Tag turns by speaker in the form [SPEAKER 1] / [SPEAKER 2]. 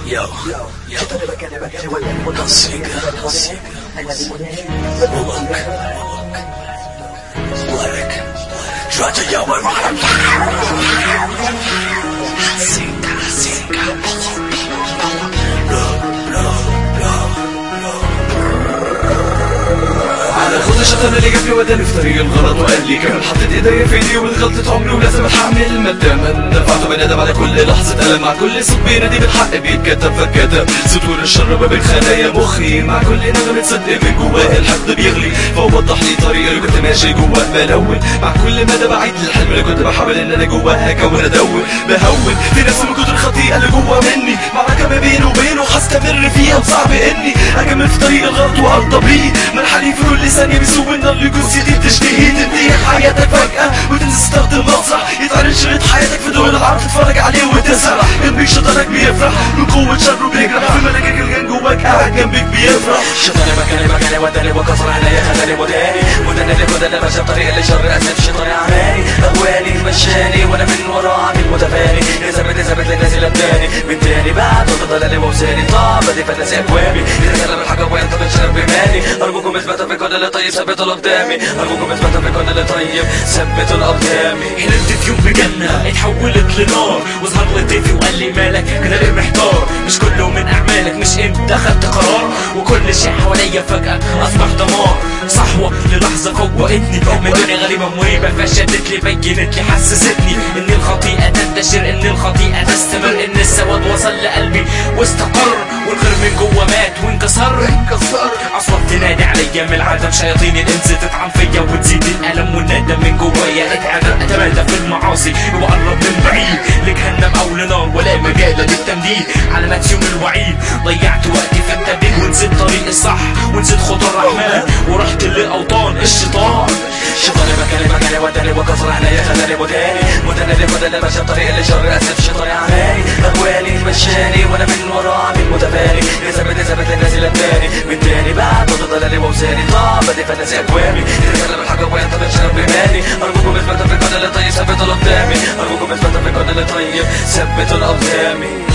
[SPEAKER 1] Yo, yo, قصيقة قصيقة ملك ملك شو تجاوب حسينك حسينك خذ الشيطان اللي جاب لي وداني في طريق الغلط وقال لي كمان حطيت ايديا في ايدي ومن غلطة عمري ولازم اتحمل ما دام دفعت بندم على كل لحظة ألم مع كل صوت بينادي بالحق بيتكتب فكتب سطور الشر ما بين خلايا مخي مع كل نغمة صدق من جواه الحقد بيغلي فوضح لي طريق اللي كنت ماشي جواه بلون مع كل مدى بعيد الحلم اللي كنت بحاول ان انا جواه اكون ادون بهون في نفس من كتر الخطيئة اللي جوه مني معركة ما بيني وبينه هستمر فيها وصعب اني اكمل في طريق الغلط وارضى بيه منحني في كل ثانية بيسوق النار لجثتي بتشتهي تنتهي حياتك فجأة وتنسى تستخدم مسرح يتعرض شريط حياتك في دول العرض تتفرج عليه وتسرح جنبك شيطانك بيفرح من قوة شره بيجرح في ملكك اللي كان جواك قاعد جنبك بيفرح
[SPEAKER 2] شيطاني مكاني مكاني وداني وكسر عينيا خلاني مداني مداني اللي خداني ماشي بطريق اللي شر اسف شيطاني عماني اغواني مشاني وانا من وراه عامل متفاني اثبت اثبت للناس لباني من تاني بعد ضلالي ووزاني طاب بدي فناس اكوامي اذا كلام الحاجة وينطبق شرب بمالي ارجوكم اثبتوا في كل اللي طيب ثبتوا قدامي ارجوكم اثبتوا في كل اللي طيب ثبتوا قدامي
[SPEAKER 3] حلمت في يوم بجنة اتحولت لنار وظهر لي ضيفي وقال لي مالك كده ليه محتار مش كله من اعمالك مش انت خدت قرار وكل شيء حواليا فجأة اصبح دمار صحوة للحظة فوقتني من دنيا غريبة مريبة فشدت لي بينت لي حسستني ان الخطيئة تنتشر ان الخطيئة تستمر ان السواد وصل لقلبي واستقر والخير من جوه مات وانكسر انكسر اصوات تنادي عليا من العدم شياطين الانس تطعن فيا وتزيد الالم والندم من جوايا اتعدم اتمادى في المعاصي واقرب من بعيد لجهنم او لنار ولا مجال للتمديد علامات يوم الوعيد ضيعت وقتي في التبديل ونسيت طريق الصح ونسيت خطى الرحمن ورحت لاوطان الشيطان
[SPEAKER 2] شيطاني مكاني مكاني وداني وكسر عينيا خلاني مداني مداني اللي خداني ماشي بطريق اللي شر اسف شيطاني عماني اغواني مشاني وانا من وراه عامل متفاني اثبت اثبت للناس لباني من تاني بعد ضلالي ووزاني طاب بدي فناس اكوامي اذا كلام الحاجة وينطبق شرب بمالي ارجوكم اثبتوا في كل اللي طيب ثبتوا قدامي ارجوكم اثبتوا في كل اللي طيب ثبتوا قدامي